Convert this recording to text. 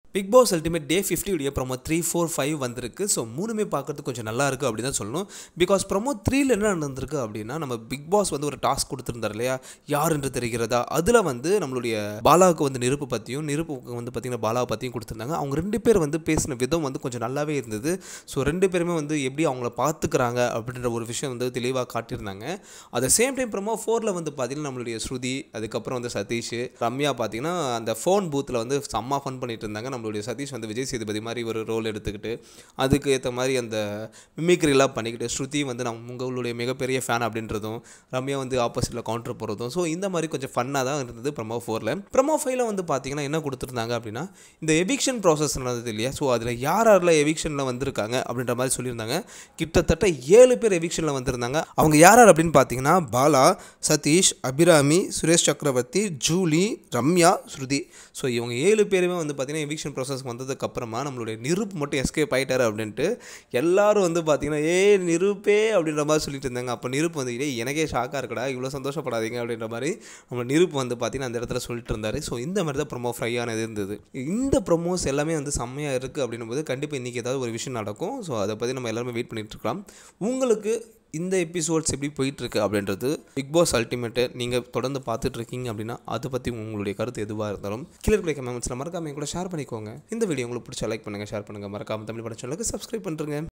big Boss ultimate day fifty உடைய promo three four five வந்திருக்கு so மூணுமே பார்க்கறதுக்கு கொஞ்சம் நல்லா இருக்குது அப்படின்னு தான் சொல்லணும் பிகாஸ் ப்ரோமோ த்ரீல என்ன நடந்திருக்கு அப்படின்னா நம்ம பிக் பாஸ் வந்து ஒரு டாஸ்க் கொடுத்துருந்தார் இல்லையா யார் என்று தெரிகிறதா அதில் வந்து நம்மளுடைய பாலாவுக்கு வந்து நெருப்பு பற்றியும் நெருப்புக்கு வந்து பார்த்திங்கன்னா பாலாவை பற்றியும் கொடுத்துருந்தாங்க அவங்க ரெண்டு பேர் வந்து பேசின விதம் வந்து கொஞ்சம் நல்லாவே இருந்தது ஸோ ரெண்டு பேருமே வந்து எப்படி அவங்கள பார்த்துக்கிறாங்க அப்படின்ற ஒரு விஷயம் வந்து தெளிவாக காட்டியிருந்தாங்க அட் சேம் டைம் ப்ரோமோ ஃபோரில் வந்து பார்த்திங்கன்னா நம்மளுடைய ஸ்ருதி அதுக்கப்புறம் வந்து சதீஷ் ரம்யா பார்த்தீங்கன்னா அந்த ஃபோன் பூத்தில் வந்து செம்ம ஃபன் பண்ணிட்டு இருந்தாங்க நம்மளுடைய சதீஷ் வந்து விஜய் சேதுபதி மாதிரி ஒரு ரோல் எடுத்துக்கிட்டு அதுக்கு ஏற்ற மாதிரி அந்த மிமிக்ரிலாம் பண்ணிக்கிட்டு ஸ்ருதி வந்து நம்ம உங்களுடைய மிகப்பெரிய ஃபேன் அப்படின்றதும் ரம்யா வந்து ஆப்போசிட்டில் கவுண்டர் போகிறதும் ஸோ இந்த மாதிரி கொஞ்சம் ஃபன்னாக தான் இருந்தது ப்ரமோ ஃபோரில் ப்ரமோ ஃபைவ்ல வந்து பார்த்தீங்கன்னா என்ன கொடுத்துருந்தாங்க அப்படின்னா இந்த எவிக்ஷன் ப்ராசஸ் நடந்தது இல்லையா ஸோ அதில் யார் யாரில் எவிக்ஷனில் வந்திருக்காங்க அப்படின்ற மாதிரி சொல்லியிருந்தாங்க கிட்டத்தட்ட ஏழு பேர் எவிக்ஷனில் வந்திருந்தாங்க அவங்க யார் யார் அப்படின்னு பார்த்தீங்கன்னா பாலா சதீஷ் அபிராமி சுரேஷ் சக்கரவர்த்தி ஜூலி ரம்யா ஸ்ருதி ஸோ இவங்க ஏழு பேருமே வந்து பார்த்தீங்கன்னா எவிக்ஷன் ப்ராசஸ்க்கு வந்ததுக்கப்புறமா நம்மளுடைய நிருப் மட்டும் எஸ்கேப் ஆகிட்டாரு அப்படின்ட்டு எல்லாரும் வந்து பார்த்தீங்கன்னா ஏ நிருப்பே அப்படின்ற மாதிரி சொல்லிட்டு இருந்தாங்க அப்போ நிருப் வந்து "டேய், எனக்கே ஷாக்காக இருக்கடா இவ்வளோ சந்தோஷப்படாதீங்க அப்படின்ற மாதிரி நம்ம நிருப் வந்து பார்த்தீங்கன்னா அந்த இடத்துல சொல்லிட்டு இருந்தாரு ஸோ இந்த மாதிரி தான் ப்ரொமோ ஃப்ரையானது இருந்தது இந்த ப்ரொமோஸ் எல்லாமே வந்து செம்மையாக இருக்குது அப்படின்னும் போது கண்டிப்பாக இன்றைக்கி ஏதாவது ஒரு விஷயம் நடக்கும் ஸோ அதை பற்றி நம்ம எல்லாருமே வெயிட் பண்ணிட்டு இருக்கலாம் உங்களுக்கு இந்த எபிசோட்ஸ் எப்படி போயிட்டுருக்கு அப்படின்றது பிக் பாஸ் அல்டிமேட்டு நீங்கள் தொடர்ந்து பார்த்துட்டு இருக்கீங்க அப்படின்னா அதை பற்றி உங்களுடைய கருத்து எதுவாக இருந்தாலும் கீழே இருக்கிற கமெண்ட்ஸில் மறக்காம என் கூட ஷேர் பண்ணிக்கோங்க இந்த வீடியோ உங்களுக்கு பிடிச்சா லைக் பண்ணுங்கள் ஷேர் பண்ணுங்கள் மறக்காம தமிழ் படம் சேனலுக்கு சப்ஸ்கிரைப் பண்ணுறேங்க